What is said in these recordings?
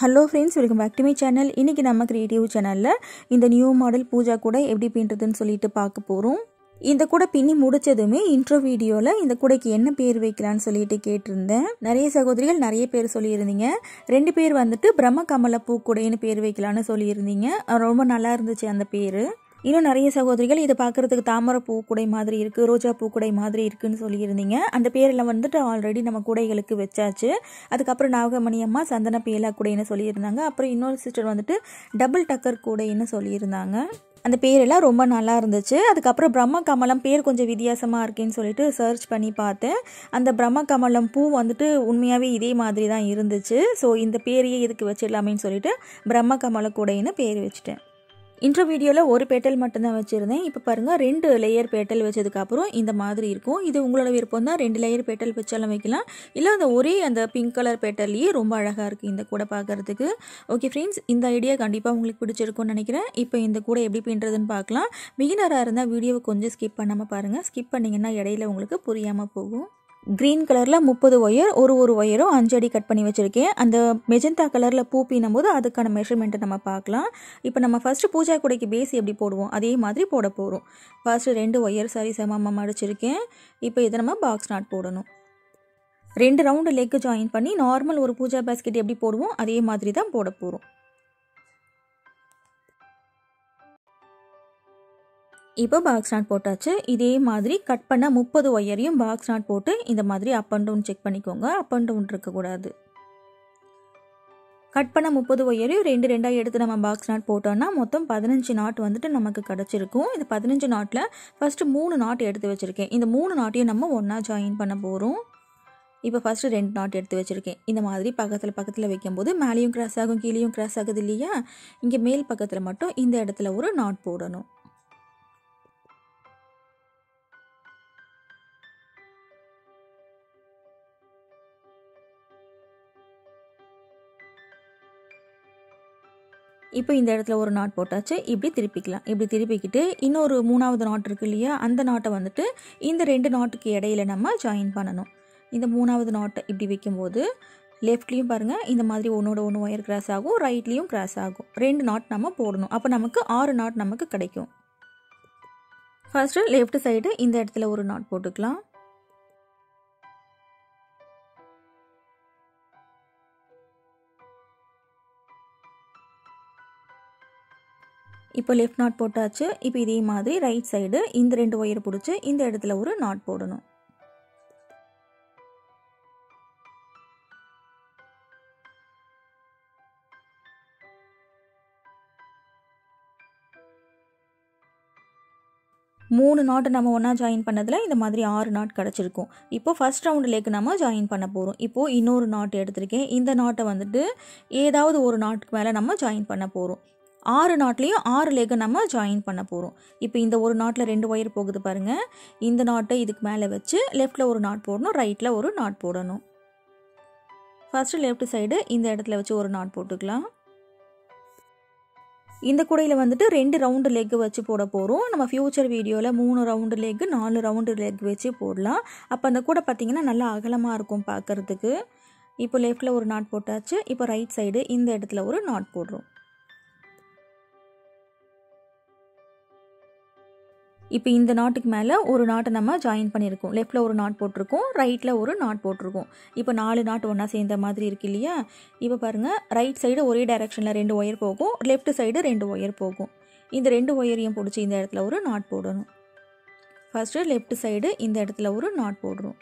hello friends welcome back to my channel இன்றைக்கி நம்ம creative சேனலில் இந்த நியூ மாடல் பூஜா கூட எப்படி பின்னுறதுன்னு சொல்லிட்டு பார்க்க போகிறோம் இந்த கூட பின்னி முடிச்சதுமே இன்ட்ரோ வீடியோவில் இந்த கூடைக்கு என்ன பேர் வைக்கலான்னு சொல்லிட்டு கேட்டிருந்தேன் நிறைய சகோதரிகள் நிறைய பேர் சொல்லியிருந்தீங்க ரெண்டு பேர் வந்துட்டு பிரம்ம கமல பூக்குடைன்னு பேர் வைக்கலான்னு சொல்லியிருந்தீங்க அது ரொம்ப நல்லா இருந்துச்சு அந்த பேர் இன்னும் நிறைய சகோதரிகள் இதை பார்க்குறதுக்கு தாமரை பூக்குடை மாதிரி இருக்குது ரோஜா பூக்குடை மாதிரி இருக்குன்னு சொல்லியிருந்தீங்க அந்த பேரில் வந்துட்டு ஆல்ரெடி நம்ம குடைகளுக்கு வச்சாச்சு அதுக்கப்புறம் நாகமணி அம்மா சந்தன பேலா குடைன்னு சொல்லியிருந்தாங்க அப்புறம் இன்னொரு சிஸ்டர் வந்துட்டு டபுள் டக்கர் கூடைன்னு சொல்லியிருந்தாங்க அந்த பேரெல்லாம் ரொம்ப நல்லா இருந்துச்சு அதுக்கப்புறம் பிரம்ம கமலம் பேர் கொஞ்சம் வித்தியாசமாக இருக்கேன்னு சொல்லிட்டு சர்ச் பண்ணி பார்த்தேன் அந்த பிரம்ம கமலம் பூ வந்துட்டு உண்மையாகவே இதே மாதிரி தான் இருந்துச்சு ஸோ இந்த பேரையே இதுக்கு வச்சிடலாமேன்னு சொல்லிட்டு பிரம்ம கமல கூடைன்னு பேர் வச்சுட்டேன் இன்ட்ரோ வீடியோவில் ஒரு பேட்டல் மட்டும்தான் வச்சுருந்தேன் இப்போ பாருங்கள் ரெண்டு லேயர் பேட்டல் வச்சதுக்கப்புறம் இந்த மாதிரி இருக்கும் இது உங்களோட விருப்பம் தான் ரெண்டு லேயர் பேட்டல் வச்சாலும் வைக்கலாம் இல்லை அந்த ஒரே அந்த பிங்க் கலர் பேட்டல்லையே ரொம்ப அழகாக இருக்குது இந்த கூடை பார்க்குறதுக்கு ஓகே ஃப்ரெண்ட்ஸ் இந்த ஐடியா கண்டிப்பாக உங்களுக்கு பிடிச்சிருக்கும்னு நினைக்கிறேன் இப்போ இந்த கூடை எப்படி பின்னுறதுன்னு பார்க்கலாம் பிகினராக இருந்தால் வீடியோவை கொஞ்சம் ஸ்கிப் பண்ணாமல் பாருங்கள் ஸ்கிப் பண்ணிங்கன்னா இடையில உங்களுக்கு புரியாமல் போகும் க்ரீன் கலரில் முப்பது ஒயர் ஒரு ஒரு ஒயரும் அஞ்சு அடி கட் பண்ணி வச்சுருக்கேன் அந்த மெஜந்தா கலரில் பூ பின்னும் போது அதுக்கான மெஷர்மெண்ட்டை நம்ம பார்க்கலாம் இப்போ நம்ம ஃபஸ்ட்டு பூஜா கூடைக்கு பேஸ் எப்படி போடுவோம் அதே மாதிரி போட போகிறோம் ஃபஸ்ட்டு ரெண்டு ஒயர் சரி சமமாக மடிச்சிருக்கேன் இப்போ இதை நம்ம பாக்ஸ் நாட் போடணும் ரெண்டு ரவுண்டு லெக்கு ஜாயின் பண்ணி நார்மல் ஒரு பூஜா பேஸ்கெட் எப்படி போடுவோம் அதே மாதிரி தான் போட போகிறோம் இப்போ பாக்ஸ் நாட் போட்டாச்சு இதே மாதிரி கட் பண்ண முப்பது ஒயரையும் பாக்ஸ் நாட் போட்டு இந்த மாதிரி அப் அண்ட் டவுன் செக் பண்ணிக்கோங்க அப் அண்ட் டவுன் இருக்கக்கூடாது கட் பண்ண முப்பது ஒயரையும் ரெண்டு ரெண்டாக எடுத்து நம்ம பாக்ஸ் நாட் போட்டோம்னா மொத்தம் பதினஞ்சு நாட் வந்துட்டு நமக்கு கிடச்சிருக்கும் இந்த பதினஞ்சு நாட்டில் ஃபஸ்ட்டு மூணு நாட் எடுத்து வச்சுருக்கேன் இந்த மூணு நாட்டையும் நம்ம ஒன்றா ஜாயின் பண்ண போகிறோம் இப்போ ஃபஸ்ட்டு ரெண்டு நாட் எடுத்து வச்சுருக்கேன் இந்த மாதிரி பக்கத்தில் பக்கத்தில் வைக்கும்போது மேலேயும் கிராஸ் ஆகும் கீழேயும் கிராஸ் ஆகுது இல்லையா இங்கே மேல் பக்கத்தில் மட்டும் இந்த இடத்துல ஒரு நாட் போடணும் இப்போ இந்த இடத்துல ஒரு நாட் போட்டாச்சு இப்படி திருப்பிக்கலாம் இப்படி திருப்பிக்கிட்டு இன்னொரு மூணாவது நாட் இருக்கு இல்லையா அந்த நாட்டை வந்துட்டு இந்த ரெண்டு நாட்டுக்கு இடையில நம்ம ஜாயின் பண்ணணும் இந்த மூணாவது நாட்டை இப்படி வைக்கும்போது லெஃப்ட்லேயும் பாருங்கள் இந்த மாதிரி ஒன்றோட ஒன்று ஒயர் கிராஸ் ஆகும் ரைட்லேயும் கிராஸ் ஆகும் ரெண்டு நாட் நம்ம போடணும் அப்போ நமக்கு ஆறு நாட் நமக்கு கிடைக்கும் ஃபர்ஸ்ட்டு லெஃப்ட் சைடு இந்த இடத்துல ஒரு நாட் போட்டுக்கலாம் இப்போ லெஃப்ட் நாட் போட்டாச்சு இப்போ இதே மாதிரி ரைட் சைடு இந்த ரெண்டு ஒயர் பிடிச்சி இந்த இடத்துல ஒரு நாட் போடணும் மூணு நாட்டு நம்ம ஒன்றா ஜாயின் பண்ணதில் இந்த மாதிரி ஆறு நாட் கிடச்சிருக்கும் இப்போ ஃபஸ்ட் ரவுண்டு லேக்கு நம்ம ஜாயின் பண்ண போகிறோம் இப்போது இன்னொரு நாட் எடுத்திருக்கேன் இந்த நாட்டை வந்துட்டு ஏதாவது ஒரு நாட்டுக்கு மேலே நம்ம ஜாயின் பண்ண போகிறோம் ஆறு நாட்லேயும் ஆறு லேகை நம்ம ஜாயின் பண்ண போகிறோம் இப்போ இந்த ஒரு நாட்டில் ரெண்டு ஒயர் போகுது பாருங்கள் இந்த நாட்டை இதுக்கு மேலே வச்சு லெஃப்டில் ஒரு நாட் போடணும் ரைட்டில் ஒரு நாட் போடணும் ஃபஸ்ட்டு லெஃப்ட் சைடு இந்த இடத்துல வச்சு ஒரு நாட் போட்டுக்கலாம் இந்த கூடையில் வந்துட்டு ரெண்டு ரவுண்டு லெக் வச்சு போட போகிறோம் நம்ம ஃப்யூச்சர் வீடியோவில் மூணு ரவுண்டு லெக் நாலு ரவுண்டு லெக் வச்சு போடலாம் அப்போ அந்த கூடை பார்த்திங்கன்னா நல்லா அகலமாக இருக்கும் பார்க்குறதுக்கு இப்போ லெஃப்டில் ஒரு நாட் போட்டாச்சு இப்போ ரைட் சைடு இந்த இடத்துல ஒரு நாட் போடுறோம் இப்போ இந்த நாட்டுக்கு மேலே ஒரு நாட்டை நம்ம ஜாயின் பண்ணியிருக்கோம் லெஃப்டில் ஒரு நாட் போட்டிருக்கோம் ரைட்டில் ஒரு நாட் போட்டிருக்கோம் இப்போ நாலு நாட் ஒன்றா சேர்ந்த மாதிரி இருக்கு இல்லையா இப்போ பாருங்கள் ரைட் சைடு ஒரே டைரெக்ஷனில் ரெண்டு ஒயர் போகும் லெஃப்ட் சைடு ரெண்டு ஒயர் போகும் இந்த ரெண்டு ஒயரையும் பிடிச்சி இந்த இடத்துல ஒரு நாட் போடணும் ஃபஸ்ட்டு லெஃப்ட் சைடு இந்த இடத்துல ஒரு நாட் போடுறோம்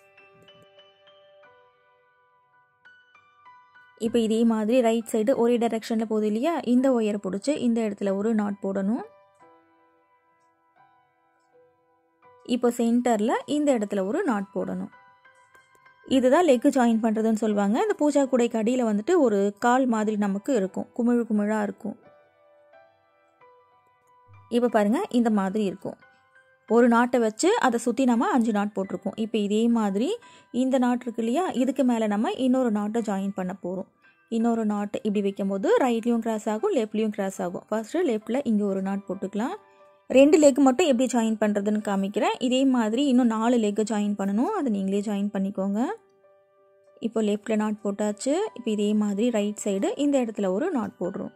இப்போ இதே மாதிரி ரைட் சைடு ஒரே டைரெக்ஷனில் போகுது இல்லையா இந்த ஒயரை பிடிச்சி இந்த இடத்துல ஒரு நாட் போடணும் இப்போ சென்டரில் இந்த இடத்துல ஒரு நாட் போடணும் இதுதான் லெக்கு ஜாயின் பண்ணுறதுன்னு சொல்லுவாங்க இந்த பூஜா கூடைக்கு அடியில் வந்துட்டு ஒரு கால் மாதிரி நமக்கு இருக்கும் குமிழ் குமிழாக இருக்கும் இப்போ பாருங்கள் இந்த மாதிரி இருக்கும் ஒரு நாட்டை வச்சு அதை சுற்றி நம்ம அஞ்சு நாட் போட்டிருக்கோம் இப்போ இதே மாதிரி இந்த நாட் இருக்கு இல்லையா இதுக்கு மேலே நம்ம இன்னொரு நாட்டை ஜாயின் பண்ண போகிறோம் இன்னொரு நாட் இப்படி வைக்கும்போது ரைட்லேயும் கிராஸ் ஆகும் லெஃப்ட்லேயும் கிராஸ் ஆகும் ஃபஸ்ட்டு லெஃப்ட்டில் இங்கே ஒரு நாட் போட்டுக்கலாம் ரெண்டு லெக் மட்டும் எப்படி ஜாயின் பண்ணுறதுன்னு காமிக்கிறேன் இதே மாதிரி இன்னும் நாலு லெக்கு ஜாயின் பண்ணணும் அதை நீங்களே ஜாயின் பண்ணிக்கோங்க இப்போ லெஃப்டில் நாட் போட்டாச்சு இப்போ இதே மாதிரி ரைட் சைடு இந்த இடத்துல ஒரு நாட் போடுறோம்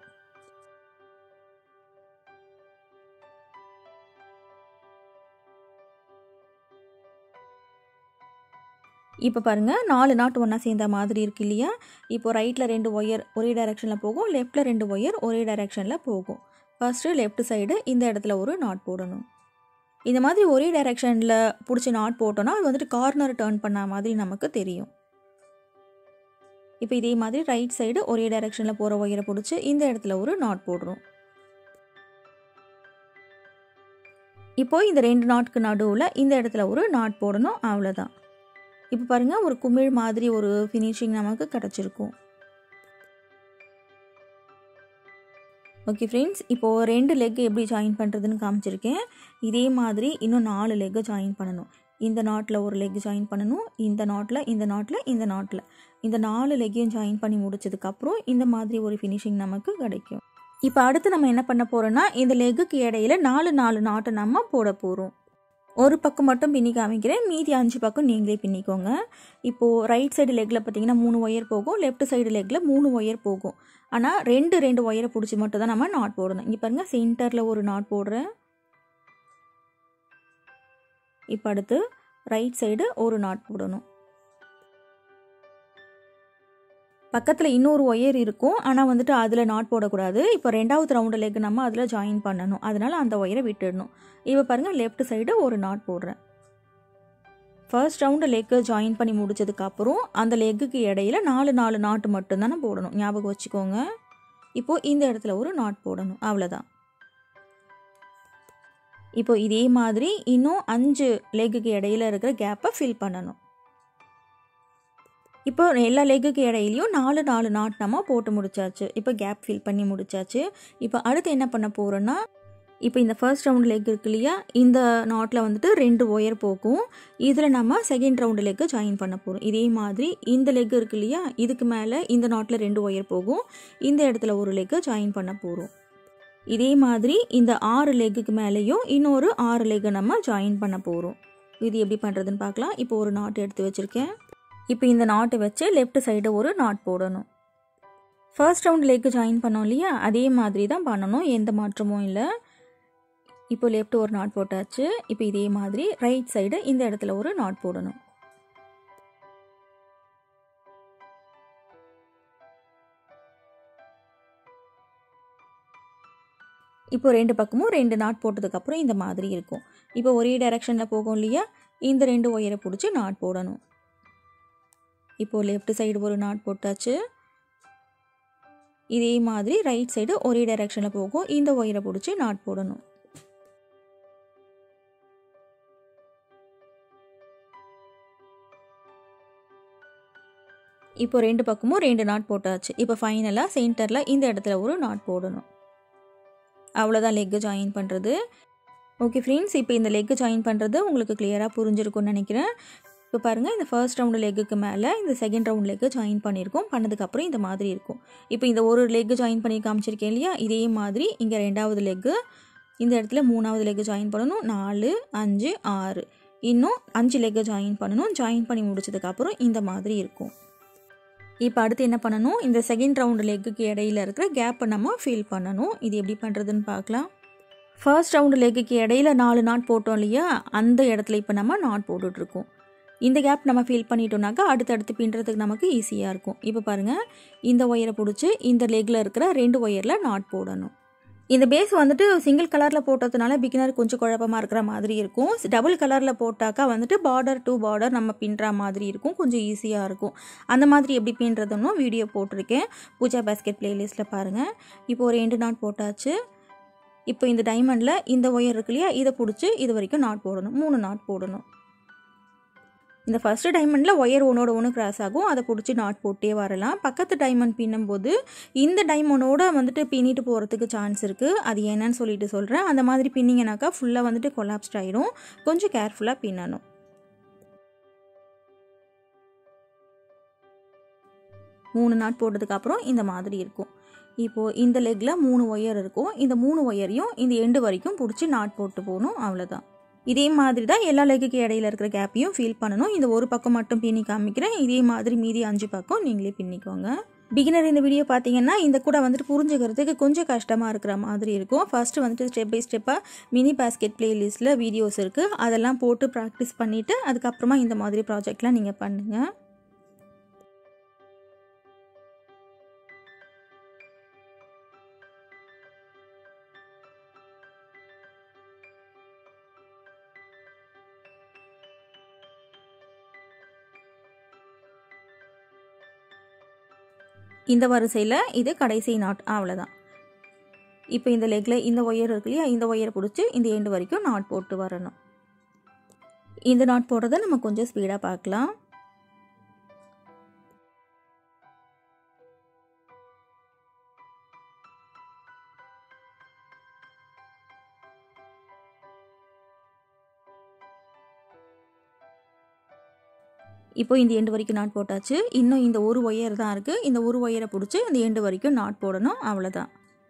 இப்போ பாருங்கள் நாலு நாட் ஒன்றா சேர்ந்த மாதிரி இருக்கு இல்லையா இப்போ ரைட்டில் ரெண்டு ஒயர் ஒரே டைரெக்ஷனில் போகும் லெஃப்ட்டில் ரெண்டு ஒயர் ஒரே டைரெக்ஷனில் போகும் ஃபஸ்ட்டு லெஃப்ட் சைடு இந்த இடத்துல ஒரு நாட் போடணும் இந்த மாதிரி ஒரே டைரெக்ஷனில் பிடிச்சி நாட் போட்டோன்னா அது வந்துட்டு கார்னர் டேர்ன் பண்ண மாதிரி நமக்கு தெரியும் இப்போ இதே மாதிரி ரைட் சைடு ஒரே டைரெக்ஷனில் போகிற ஒயரை பிடிச்சி இந்த இடத்துல ஒரு நாட் போடுறோம் இப்போ இந்த ரெண்டு நாட்க்கு நடுவில் இந்த இடத்துல ஒரு நாட் போடணும் அவ்வளோதான் இப்போ பாருங்கள் ஒரு குமிழ் மாதிரி ஒரு ஃபினிஷிங் நமக்கு கிடச்சிருக்கும் ஓகே ஃப்ரெண்ட்ஸ் இப்போது ரெண்டு லெக் எப்படி ஜாயின் பண்ணுறதுன்னு காமிச்சிருக்கேன் இதே மாதிரி இன்னும் நாலு லெக்கை ஜாயின் பண்ணணும் இந்த நாட்டில் ஒரு லெக் ஜாயின் பண்ணணும் இந்த நாட்டில் இந்த நாட்டில் இந்த நாட்டில் இந்த நாலு லெக்கையும் ஜாயின் பண்ணி முடிச்சதுக்கப்புறம் இந்த மாதிரி ஒரு ஃபினிஷிங் நமக்கு கிடைக்கும் இப்போ அடுத்து நம்ம என்ன பண்ண போகிறோன்னா இந்த லெக்குக்கு இடையில நாலு நாலு நாட்டை நம்ம போட போகிறோம் ஒரு பக்கம் மட்டும் பின்னி காமிக்கிறேன் மீதி அஞ்சு பக்கம் நீங்களே பின்னிக்கோங்க இப்போது ரைட் சைடு லெக்கில் பார்த்தீங்கன்னா மூணு ஒயர் போகும் லெஃப்ட் சைடு லெக்கில் மூணு ஒயர் போகும் ஆனால் ரெண்டு ரெண்டு ஒயரை பிடிச்சி மட்டும் தான் நம்ம நாட் போடணும் இங்கே பாருங்கள் சென்டரில் ஒரு நாட் போடுறேன் இப்போ அடுத்து ரைட் சைடு ஒரு நாட் போடணும் பக்கத்தில் இன்னொரு ஒயர் இருக்கும் ஆனால் வந்துட்டு அதில் நாட் போடக்கூடாது இப்போ ரெண்டாவது ரவுண்டு லெக் நம்ம அதில் ஜாயின் பண்ணணும் அதனால் அந்த ஒயரை விட்டுடணும் இப்போ பாருங்கள் லெஃப்ட் சைடு ஒரு நாட் போடுறேன் ஃபர்ஸ்ட் ரவுண்டு லெக்கு ஜாயின் பண்ணி முடிச்சதுக்கப்புறம் அந்த லெக்குக்கு இடையில நாலு நாலு நாட்டு மட்டும்தானே போடணும் ஞாபகம் வச்சுக்கோங்க இப்போது இந்த இடத்துல ஒரு நாட் போடணும் அவ்வளோதான் இப்போ இதே மாதிரி இன்னும் அஞ்சு லெக்குக்கு இடையில இருக்கிற கேப்பை ஃபில் பண்ணணும் இப்போ எல்லா லெக்குக்கு இடையிலையும் நாலு நாலு நாட் நம்ம போட்டு முடிச்சாச்சு இப்போ கேப் ஃபில் பண்ணி முடிச்சாச்சு இப்போ அடுத்து என்ன பண்ண போகிறோன்னா இப்போ இந்த ஃபர்ஸ்ட் ரவுண்ட் லெக் இருக்கு இல்லையா இந்த நாட்டில் வந்துட்டு ரெண்டு ஒயர் போகும் இதில் நம்ம செகண்ட் ரவுண்டு லெக்கு ஜாயின் பண்ண போகிறோம் இதே மாதிரி இந்த லெக் இருக்கு இல்லையா இதுக்கு மேலே இந்த நாட்டில் ரெண்டு ஒயர் போகும் இந்த இடத்துல ஒரு லெக்கு ஜாயின் பண்ண போகிறோம் இதே மாதிரி இந்த ஆறு லெக்குக்கு மேலேயும் இன்னொரு ஆறு லெக்கை நம்ம ஜாயின் பண்ண போகிறோம் இது எப்படி பண்ணுறதுன்னு பார்க்கலாம் இப்போ ஒரு நாட் எடுத்து வச்சுருக்கேன் இப்போ இந்த நாட்டை வச்சு லெஃப்ட் சைடு ஒரு நாட் போடணும் ஃபர்ஸ்ட் ரவுண்ட் லெக்கு ஜாயின் பண்ணோம் இல்லையா அதே மாதிரி தான் பண்ணணும் எந்த மாற்றமும் இல்லை இப்போ லெஃப்ட் ஒரு நாட் போட்டாச்சு இப்போ இதே மாதிரி ரைட் சைடு இந்த இடத்துல ஒரு நாட் போடணும் இப்போ ரெண்டு பக்கமும் ரெண்டு நாட் போட்டதுக்கப்புறம் இந்த மாதிரி இருக்கும் இப்போ ஒரே டைரெக்ஷனில் போகும் இல்லையா இந்த ரெண்டு ஒயரை பிடிச்சி நாட் போடணும் இப்போது லெஃப்ட் சைடு ஒரு நாட் போட்டாச்சு இதே மாதிரி ரைட் சைடு ஒரே டைரெக்ஷனில் போகும் இந்த ஒயரை பிடிச்சி நாட் போடணும் இப்போ ரெண்டு பக்கமும் ரெண்டு நாட் போட்டாச்சு இப்போ ஃபைனலாக சென்டரில் இந்த இடத்துல ஒரு நாட் போடணும் அவ்வளோதான் லெக்கு ஜாயின் பண்ணுறது ஓகே ஃப்ரெண்ட்ஸ் இப்போ இந்த லெக்கு ஜாயின் பண்ணுறது உங்களுக்கு கிளியராக புரிஞ்சிருக்கும்னு நினைக்கிறேன் இப்போ பாருங்கள் இந்த ஃபர்ஸ்ட் ரவுண்டு லெக்குக்கு மேலே இந்த செகண்ட் ரவுண்ட் லெக்கு ஜாயின் பண்ணியிருக்கோம் பண்ணதுக்கப்புறம் இந்த மாதிரி இருக்கும் இப்போ இந்த ஒரு லெக்கு ஜாயின் பண்ணி காமிச்சிருக்கேன் இல்லையா இதே மாதிரி இங்கே ரெண்டாவது லெக்கு இந்த இடத்துல மூணாவது லெக்கு ஜாயின் பண்ணணும் நாலு அஞ்சு ஆறு இன்னும் அஞ்சு லெக்கை ஜாயின் பண்ணணும் ஜாயின் பண்ணி முடிச்சதுக்கப்புறம் இந்த மாதிரி இருக்கும் இப்போ அடுத்து என்ன பண்ணணும் இந்த செகண்ட் ரவுண்டு லெக்குக்கு இடையில இருக்கிற கேப்பை நம்ம ஃபில் பண்ணணும் இது எப்படி பண்ணுறதுன்னு பார்க்கலாம் ஃபர்ஸ்ட் ரவுண்டு லெக்குக்கு இடையில நாலு நாட் போட்டோம் இல்லையா அந்த இடத்துல இப்போ நம்ம நாட் போட்டுட்ருக்கோம் இந்த கேப் நம்ம ஃபில் பண்ணிட்டோம்னாக்கா அடுத்தடுத்து பின்னுறதுக்கு நமக்கு ஈஸியாக இருக்கும் இப்போ பாருங்கள் இந்த ஒயரை பிடிச்சி இந்த லெக்கில் இருக்கிற ரெண்டு ஒயரில் நாட் போடணும் இந்த பேஸ் வந்துட்டு சிங்கிள் கலரில் போட்டதுனால பிகினர் கொஞ்சம் குழப்பமாக இருக்கிற மாதிரி இருக்கும் டபுள் கலரில் போட்டாக்கா வந்துட்டு பார்டர் டு பார்டர் நம்ம பின்னுற மாதிரி இருக்கும் கொஞ்சம் ஈஸியாக இருக்கும் அந்த மாதிரி எப்படி பின்னுறதுன்னு வீடியோ போட்டிருக்கேன் பூஜா பேஸ்கெட் பிளேலிஸ்ட்டில் பாருங்கள் இப்போ ஒரு ரெண்டு நாட் போட்டாச்சு இப்போ இந்த டைமண்டில் இந்த ஒயர் இருக்கு இல்லையா இதை பிடிச்சி இது வரைக்கும் நாட் போடணும் மூணு நாட் போடணும் இந்த ஃபஸ்ட்டு டைமண்டில் ஒயர் ஒன்றோட ஒன்று கிராஸ் ஆகும் அதை பிடிச்சி நாட் போட்டே வரலாம் பக்கத்து டைமண்ட் பின்னும்போது இந்த டைமண்டோட வந்துட்டு பின்னிட்டு போகிறதுக்கு சான்ஸ் இருக்குது அது என்னன்னு சொல்லிட்டு சொல்கிறேன் அந்த மாதிரி பின்னிங்கனாக்கா ஃபுல்லாக வந்துட்டு கொலாப்ஸ்ட் ஆயிரும் கொஞ்சம் கேர்ஃபுல்லாக பின்னணும் மூணு நாட் போட்டதுக்கப்புறம் இந்த மாதிரி இருக்கும் இப்போது இந்த லெக்கில் மூணு ஒயர் இருக்கும் இந்த மூணு ஒயரையும் இந்த எண்டு வரைக்கும் பிடிச்சி நாட் போட்டு போகணும் அவ்வளோதான் இதே மாதிரி தான் எல்லா லெக்குக்கு இடையில இருக்கிற கேப்பையும் ஃபீல் பண்ணணும் இந்த ஒரு பக்கம் மட்டும் பின்னி காமிக்கிறேன் இதே மாதிரி மீதி அஞ்சு பக்கம் நீங்களே பின்னிக்கோங்க பிகினர் இந்த வீடியோ பார்த்தீங்கன்னா இந்த கூட வந்துட்டு புரிஞ்சுக்கிறதுக்கு கொஞ்சம் கஷ்டமாக இருக்கிற மாதிரி இருக்கும் ஃபஸ்ட்டு வந்துட்டு ஸ்டெப் பை ஸ்டெப்பாக மினி பாஸ்கெட் பிளேலிஸ்ட்டில் வீடியோஸ் இருக்குது அதெல்லாம் போட்டு ப்ராக்டிஸ் பண்ணிவிட்டு அதுக்கப்புறமா இந்த மாதிரி ப்ராஜெக்ட்லாம் நீங்கள் பண்ணுங்கள் இந்த வரிசையில் இது கடைசி நாட் அவ்வளோதான் இப்போ இந்த லெக்கில் இந்த ஒயர் இருக்கு இல்லையா இந்த ஒயரை பிடிச்சி இந்த எண்டு வரைக்கும் நாட் போட்டு வரணும் இந்த நாட் போடுறத நம்ம கொஞ்சம் ஸ்பீடாக பார்க்கலாம் இப்போ இந்த எண்டு வரைக்கும் நாட் போட்டாச்சு இன்னும் இந்த ஒரு ஒயர் தான் இருக்குது இந்த ஒரு ஒயரை பிடிச்சி இந்த எண்டு வரைக்கும் நாட் போடணும் அவ்வளோதான்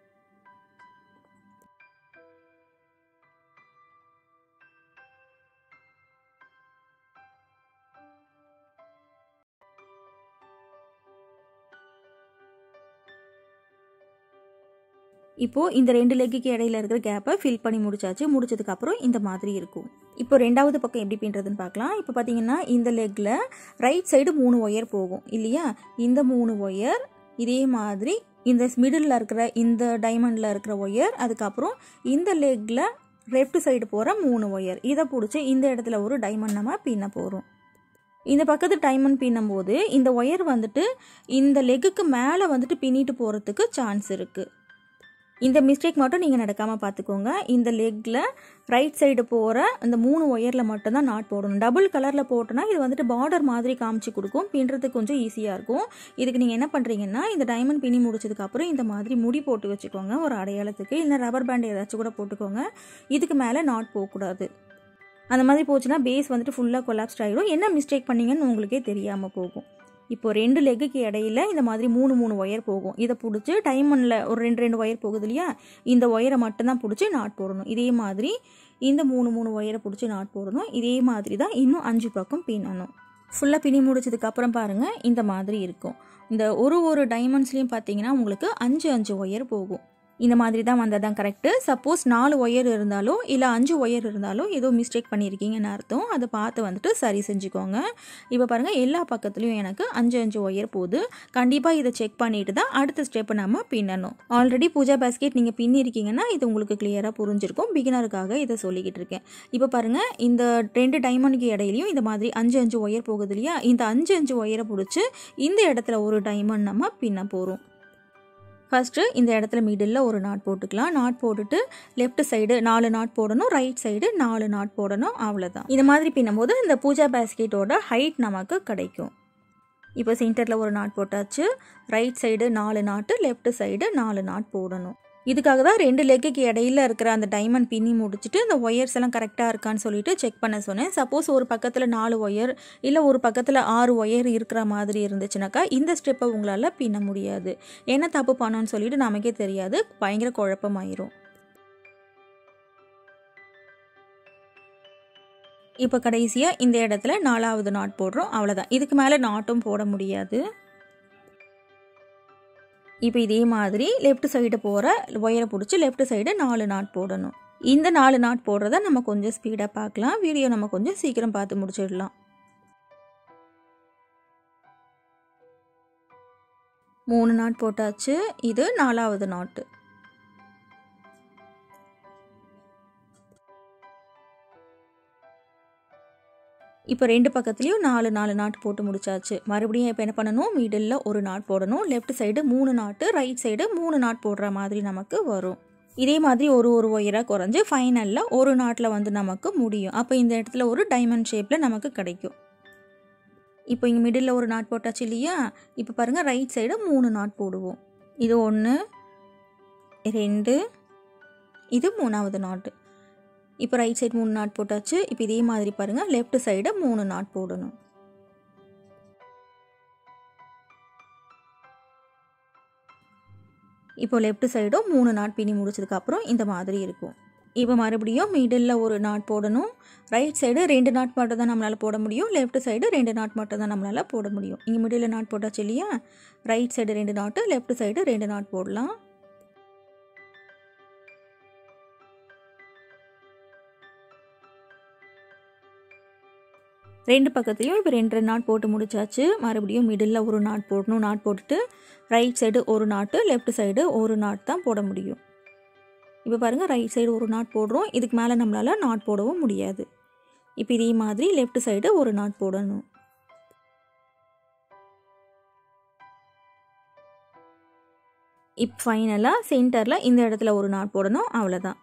இப்போது இந்த ரெண்டு லெக்குக்கு இடையில இருக்கிற கேப்பை ஃபில் பண்ணி முடிச்சாச்சு முடிச்சதுக்கப்புறம் இந்த மாதிரி இருக்கும் இப்போ ரெண்டாவது பக்கம் எப்படி பின்றதுன்னு பார்க்கலாம் இப்போ பார்த்தீங்கன்னா இந்த லெக்கில் ரைட் சைடு மூணு ஒயர் போகும் இல்லையா இந்த மூணு ஒயர் இதே மாதிரி இந்த மிடில் இருக்கிற இந்த டைமண்டில் இருக்கிற ஒயர் அதுக்கப்புறம் இந்த லெக்கில் லெஃப்ட் சைடு போகிற மூணு ஒயர் இதை பிடிச்சி இந்த இடத்துல ஒரு டைமண்ட் நம்ம பின்ன போகிறோம் இந்த பக்கத்து டைமண்ட் பின்னும் போது இந்த ஒயர் வந்துட்டு இந்த லெக்குக்கு மேலே வந்துட்டு பின்னிட்டு போகிறதுக்கு சான்ஸ் இருக்குது இந்த மிஸ்டேக் மட்டும் நீங்கள் நடக்காமல் பார்த்துக்கோங்க இந்த லெக்கில் ரைட் சைடு போகிற இந்த மூணு ஒயரில் மட்டும்தான் நாட் போடணும் டபுள் கலரில் போட்டோன்னா இது வந்துட்டு பார்டர் மாதிரி காமிச்சு கொடுக்கும் பின்னுறதுக்கு கொஞ்சம் ஈஸியாக இருக்கும் இதுக்கு நீங்கள் என்ன பண்ணுறீங்கன்னா இந்த டைமண்ட் பின்னி முடிச்சதுக்கப்புறம் இந்த மாதிரி முடி போட்டு வச்சுக்கோங்க ஒரு அடையாளத்துக்கு இல்லை ரப்பர் பேண்ட் ஏதாச்சும் கூட போட்டுக்கோங்க இதுக்கு மேலே நாட் போகக்கூடாது அந்த மாதிரி போச்சுன்னா பேஸ் வந்துட்டு ஃபுல்லாக கொலாப்ஸ்ட் ஆகிடும் என்ன மிஸ்டேக் பண்ணீங்கன்னு உங்களுக்கே தெரியாமல் போகும் இப்போ ரெண்டு லெக்குக்கு இடையில இந்த மாதிரி மூணு மூணு ஒயர் போகும் இதை பிடிச்சி டைமண்டில் ஒரு ரெண்டு ரெண்டு ஒயர் போகுது இல்லையா இந்த ஒயரை மட்டும்தான் பிடிச்சி நாட் போடணும் இதே மாதிரி இந்த மூணு மூணு ஒயரை பிடிச்சி நாட் போடணும் இதே மாதிரி தான் இன்னும் அஞ்சு பக்கம் பின்னணும் ஃபுல்லாக பின்னி முடிச்சதுக்கு அப்புறம் பாருங்கள் இந்த மாதிரி இருக்கும் இந்த ஒரு ஒரு டைமண்ட்ஸ்லேயும் பார்த்தீங்கன்னா உங்களுக்கு அஞ்சு அஞ்சு ஒயர் போகும் இந்த மாதிரி தான் வந்தால் தான் கரெக்டு சப்போஸ் நாலு ஒயர் இருந்தாலோ இல்லை அஞ்சு ஒயர் இருந்தாலோ ஏதோ மிஸ்டேக் பண்ணியிருக்கீங்கன்னு அர்த்தம் அதை பார்த்து வந்துட்டு சரி செஞ்சுக்கோங்க இப்போ பாருங்கள் எல்லா பக்கத்துலையும் எனக்கு அஞ்சு அஞ்சு ஒயர் போகுது கண்டிப்பாக இதை செக் பண்ணிட்டு தான் அடுத்த ஸ்டெப்பை நம்ம பின்னணும் ஆல்ரெடி பூஜா பேஸ்கெட் நீங்கள் பின்னிருக்கீங்கன்னா இது உங்களுக்கு கிளியராக புரிஞ்சிருக்கும் பிகினருக்காக இதை சொல்லிக்கிட்டு இருக்கேன் இப்போ பாருங்கள் இந்த ரெண்டு டைமண்டுக்கு இடையிலையும் இந்த மாதிரி அஞ்சு அஞ்சு ஒயர் போகுது இல்லையா இந்த அஞ்சு அஞ்சு ஒயரை பிடிச்சி இந்த இடத்துல ஒரு டைமண்ட் நம்ம பின்ன போகிறோம் ஃபஸ்ட்டு இந்த இடத்துல மிடில் ஒரு நாட் போட்டுக்கலாம் நாட் போட்டுட்டு லெஃப்ட் சைடு நாலு நாட் போடணும் ரைட் சைடு நாலு நாட் போடணும் அவ்வளோதான் இந்த மாதிரி பின்னும்போது இந்த பூஜா பேஸ்கெட்டோட ஹைட் நமக்கு கிடைக்கும் இப்போ சென்டரில் ஒரு நாட் போட்டாச்சு ரைட் சைடு நாலு நாட்டு லெஃப்ட் சைடு நாலு நாட் போடணும் இதுக்காக தான் ரெண்டு லெக்குக்கு இடையில இருக்கிற அந்த டைமண்ட் பின்னி முடிச்சுட்டு இந்த ஒயர்ஸ் எல்லாம் கரெக்டாக இருக்கான்னு சொல்லிட்டு செக் பண்ண சொன்னேன் சப்போஸ் ஒரு பக்கத்தில் நாலு ஒயர் இல்லை ஒரு பக்கத்தில் ஆறு ஒயர் இருக்கிற மாதிரி இருந்துச்சுனாக்கா இந்த ஸ்டெப்பை உங்களால் பின்ன முடியாது என்ன தப்பு பண்ணோன்னு சொல்லிட்டு நமக்கே தெரியாது பயங்கர குழப்பமாயிரும் இப்போ கடைசியாக இந்த இடத்துல நாலாவது நாட் போடுறோம் அவ்வளோதான் இதுக்கு மேலே நாட்டும் போட முடியாது இப்போ இதே மாதிரி லெஃப்ட் சைடு போகிற ஒயரை பிடிச்சி லெஃப்ட் சைடு நாலு நாட் போடணும் இந்த நாலு நாட் போடுறத நம்ம கொஞ்சம் ஸ்பீடாக பார்க்கலாம் வீடியோ நம்ம கொஞ்சம் சீக்கிரம் பார்த்து முடிச்சிடலாம் மூணு நாட் போட்டாச்சு இது நாலாவது நாட்டு இப்போ ரெண்டு பக்கத்துலேயும் நாலு நாலு நாட் போட்டு முடிச்சாச்சு மறுபடியும் இப்போ என்ன பண்ணணும் மிடில் ஒரு நாட் போடணும் லெஃப்ட் சைடு மூணு நாட்டு ரைட் சைடு மூணு நாட் போடுற மாதிரி நமக்கு வரும் இதே மாதிரி ஒரு ஒரு ஒயராக குறைஞ்சி ஃபைனலில் ஒரு நாட்டில் வந்து நமக்கு முடியும் அப்போ இந்த இடத்துல ஒரு டைமண்ட் ஷேப்பில் நமக்கு கிடைக்கும் இப்போ இங்கே மிடில் ஒரு நாட் போட்டாச்சு இல்லையா இப்போ பாருங்கள் ரைட் சைடு மூணு நாட் போடுவோம் இது ஒன்று ரெண்டு இது மூணாவது நாட்டு இப்போ ரைட் சைடு மூணு நாட் போட்டாச்சு இப்போ இதே மாதிரி பாருங்கள் லெஃப்ட் சைடு மூணு நாட் போடணும் இப்போ லெஃப்ட் சைடும் மூணு நாட் பின்னி முடிச்சதுக்கப்புறம் இந்த மாதிரி இருக்கும் இப்போ மறுபடியும் மிடில் ஒரு நாட் போடணும் ரைட் சைடு ரெண்டு நாட் மட்டும் தான் நம்மளால் போட முடியும் லெஃப்ட் சைடு ரெண்டு நாட் மட்டும் தான் நம்மளால் போட முடியும் இங்கே மிடில் நாட் போட்டாச்சு இல்லையா ரைட் சைடு ரெண்டு நாட்டு லெஃப்ட் சைடு ரெண்டு நாட் போடலாம் ரெண்டு பக்கத்துலையும் இப்போ ரெண்டு ரெண்டு நாட் போட்டு முடிச்சாச்சு மறுபடியும் மிடில் ஒரு நாட் போடணும் நாட் போட்டுட்டு ரைட் சைடு ஒரு நாட்டு லெஃப்ட் சைடு ஒரு நாட் தான் போட முடியும் இப்போ பாருங்கள் ரைட் சைடு ஒரு நாட் போடுறோம் இதுக்கு மேலே நம்மளால் நாட் போடவும் முடியாது இப்போ இதே மாதிரி லெஃப்ட் சைடு ஒரு நாட் போடணும் இப்போ ஃபைனலாக சென்டரில் இந்த இடத்துல ஒரு நாட் போடணும் அவ்வளோதான்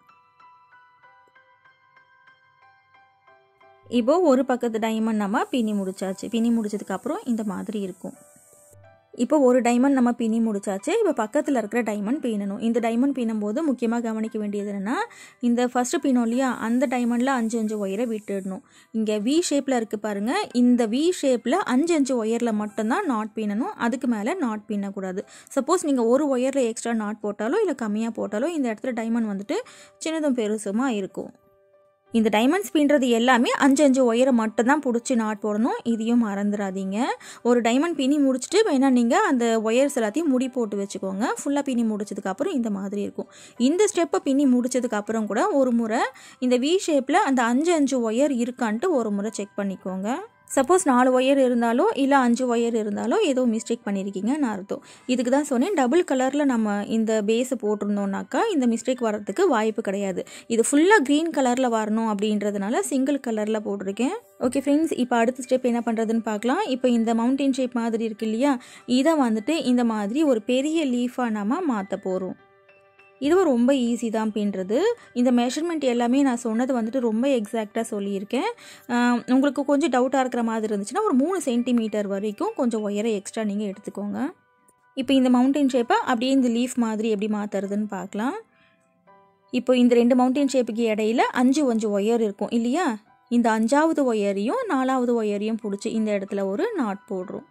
இப்போ ஒரு பக்கத்து டைமண்ட் நம்ம பின்னி முடிச்சாச்சு பின்னி முடிச்சதுக்கப்புறம் இந்த மாதிரி இருக்கும் இப்போ ஒரு டைமண்ட் நம்ம பின்னி முடிச்சாச்சு இப்போ பக்கத்தில் இருக்கிற டைமண்ட் பின்னணும் இந்த டைமண்ட் பின்னும் போது முக்கியமாக கவனிக்க வேண்டியது என்னென்னா இந்த ஃபஸ்ட்டு பின்னோம் இல்லையா அந்த டைமண்டில் அஞ்சு அஞ்சு ஒயரை விட்டுடணும் இங்கே வி ஷேப்பில் இருக்குது பாருங்கள் இந்த வி ஷேப்பில் அஞ்சு அஞ்சு ஒயரில் மட்டும்தான் நாட் பின்னணும் அதுக்கு மேலே நாட் பின்னக்கூடாது சப்போஸ் நீங்கள் ஒரு ஒயரில் எக்ஸ்ட்ரா நாட் போட்டாலோ இல்லை கம்மியாக போட்டாலோ இந்த இடத்துல டைமண்ட் வந்துட்டு சின்னதும் பெருசுமா இருக்கும் இந்த டைமண்ட்ஸ் பின்றது எல்லாமே அஞ்சு அஞ்சு ஒயரை மட்டும்தான் பிடிச்சி நாட் போடணும் இதையும் மறந்துடாதீங்க ஒரு டைமண்ட் பின்னி முடிச்சுட்டு வேணால் நீங்கள் அந்த ஒயர்ஸ் எல்லாத்தையும் முடி போட்டு வச்சுக்கோங்க ஃபுல்லாக பின்னி முடிச்சதுக்கப்புறம் இந்த மாதிரி இருக்கும் இந்த ஸ்டெப்பை பின்னி முடிச்சதுக்கப்புறம் கூட ஒரு முறை இந்த வி ஷேப்பில் அந்த அஞ்சு அஞ்சு ஒயர் இருக்கான்ட்டு ஒரு முறை செக் பண்ணிக்கோங்க சப்போஸ் நாலு ஒயர் இருந்தாலோ இல்லை அஞ்சு ஒயர் இருந்தாலோ ஏதோ மிஸ்டேக் பண்ணியிருக்கீங்கன்னு அர்த்தம் இதுக்கு தான் சொன்னேன் டபுள் கலரில் நம்ம இந்த பேஸை போட்டிருந்தோம்னாக்கா இந்த மிஸ்டேக் வர்றதுக்கு வாய்ப்பு கிடையாது இது ஃபுல்லாக க்ரீன் கலரில் வரணும் அப்படின்றதுனால சிங்கிள் கலரில் போட்டிருக்கேன் ஓகே ஃப்ரெண்ட்ஸ் இப்போ அடுத்த ஸ்டெப் என்ன பண்ணுறதுன்னு பார்க்கலாம் இப்போ இந்த மவுண்டைன் ஷேப் மாதிரி இருக்கு இல்லையா இதை வந்துட்டு இந்த மாதிரி ஒரு பெரிய லீஃபாக நம்ம மாற்ற போகிறோம் இதுவும் ரொம்ப ஈஸி தான் பின்றது இந்த மெஷர்மெண்ட் எல்லாமே நான் சொன்னது வந்துட்டு ரொம்ப எக்ஸாக்டாக சொல்லியிருக்கேன் உங்களுக்கு கொஞ்சம் டவுட்டாக இருக்கிற மாதிரி இருந்துச்சுன்னா ஒரு மூணு சென்டிமீட்டர் வரைக்கும் கொஞ்சம் ஒயரை எக்ஸ்ட்ரா நீங்கள் எடுத்துக்கோங்க இப்போ இந்த மவுண்டைன் ஷேப்பை அப்படியே இந்த லீஃப் மாதிரி எப்படி மாற்றுறதுன்னு பார்க்கலாம் இப்போ இந்த ரெண்டு மவுண்டைன் ஷேப்புக்கு இடையில அஞ்சு அஞ்சு ஒயர் இருக்கும் இல்லையா இந்த அஞ்சாவது ஒயரையும் நாலாவது ஒயரையும் பிடிச்சி இந்த இடத்துல ஒரு நாட் போடுறோம்